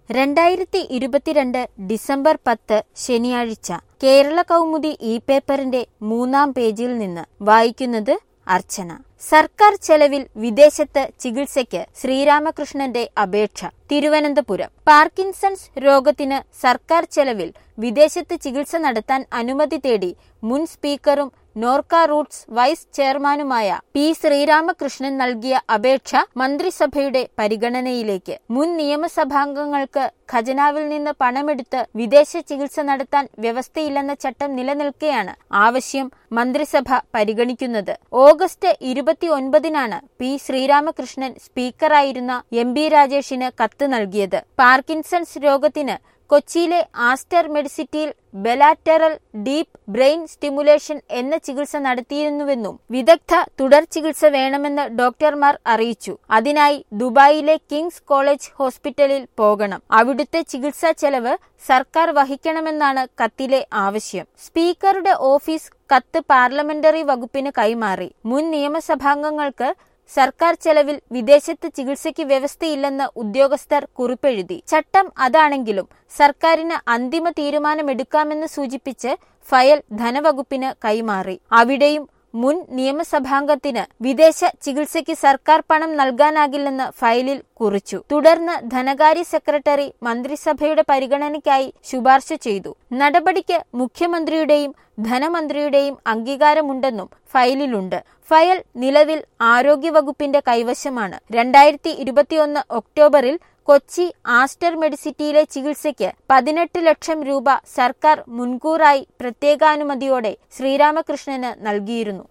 രണ്ടായിരത്തി ഇരുപത്തിരണ്ട് ഡിസംബർ പത്ത് ശനിയാഴ്ച കേരള കൗമുദി ഇ പേപ്പറിന്റെ മൂന്നാം പേജിൽ നിന്ന് വായിക്കുന്നത് അർച്ചന സർക്കാർ ചെലവിൽ വിദേശത്ത് ചികിത്സയ്ക്ക് ശ്രീരാമകൃഷ്ണന്റെ അപേക്ഷ തിരുവനന്തപുരം പാർക്കിൻസൺസ് രോഗത്തിന് സർക്കാർ ചെലവിൽ വിദേശത്ത് ചികിത്സ നടത്താൻ അനുമതി തേടി മുൻ സ്പീക്കറും നോർക്ക റൂട്ട്സ് വൈസ് ചെയർമാനുമായ പി ശ്രീരാമകൃഷ്ണൻ നൽകിയ അപേക്ഷ മന്ത്രിസഭയുടെ പരിഗണനയിലേക്ക് മുൻ നിയമസഭാംഗങ്ങൾക്ക് ഖജനാവിൽ നിന്ന് പണമെടുത്ത് വിദേശ ചികിത്സ നടത്താൻ വ്യവസ്ഥയില്ലെന്ന ചട്ടം നിലനിൽക്കെയാണ് ആവശ്യം മന്ത്രിസഭ പരിഗണിക്കുന്നത് ഓഗസ്റ്റ് ഇരുപത്തിയൊൻപതിനാണ് പി ശ്രീരാമകൃഷ്ണൻ സ്പീക്കറായിരുന്ന എം ബി രാജേഷിന് കത്ത് നൽകിയത് പാർക്കിൻസൺസ് രോഗത്തിന് കൊച്ചിയിലെ ആസ്റ്റർ മെഡിസിറ്റിയിൽ ബെലാറ്ററൽ ഡീപ്പ് ബ്രെയിൻ സ്റ്റിമുലേഷൻ എന്ന ചികിത്സ നടത്തിയിരുന്നുവെന്നും വിദഗ്ധ തുടർ ചികിത്സ വേണമെന്ന് ഡോക്ടർമാർ അറിയിച്ചു അതിനായി ദുബായിലെ കിങ്സ് കോളേജ് ഹോസ്പിറ്റലിൽ പോകണം അവിടുത്തെ ചികിത്സാ ചെലവ് സർക്കാർ വഹിക്കണമെന്നാണ് കത്തിലെ ആവശ്യം സ്പീക്കറുടെ ഓഫീസ് കത്ത് പാർലമെന്ററി വകുപ്പിന് കൈമാറി മുൻ നിയമസഭാംഗങ്ങൾക്ക് സർക്കാർ ചെലവിൽ വിദേശത്ത് ചികിത്സയ്ക്ക് വ്യവസ്ഥയില്ലെന്ന് ഉദ്യോഗസ്ഥർ കുറിപ്പെഴുതി ചട്ടം അതാണെങ്കിലും സർക്കാരിന് അന്തിമ തീരുമാനമെടുക്കാമെന്ന് സൂചിപ്പിച്ച് ഫയൽ ധനവകുപ്പിന് കൈമാറി അവിടെയും മുൻ നിയമസഭാംഗത്തിന് വിദേശ ചികിത്സയ്ക്ക് സർക്കാർ പണം നൽകാനാകില്ലെന്ന് ഫയലിൽ കുറിച്ചു തുടർന്ന് ധനകാര്യ സെക്രട്ടറി മന്ത്രിസഭയുടെ പരിഗണനയ്ക്കായി ശുപാർശ ചെയ്തു നടപടിക്ക് മുഖ്യമന്ത്രിയുടെയും ധനമന്ത്രിയുടെയും അംഗീകാരമുണ്ടെന്നും ഫയലിലുണ്ട് ഫയൽ നിലവിൽ ആരോഗ്യവകുപ്പിന്റെ കൈവശമാണ് രണ്ടായിരത്തി ഇരുപത്തിയൊന്ന് ഒക്ടോബറിൽ കൊച്ചി ആസ്റ്റർ മെഡിസിറ്റിയിലെ ചികിത്സയ്ക്ക് പതിനെട്ട് ലക്ഷം രൂപ സർക്കാർ മുൻകൂറായി പ്രത്യേകാനുമതിയോടെ ശ്രീരാമകൃഷ്ണന് നൽകിയിരുന്നു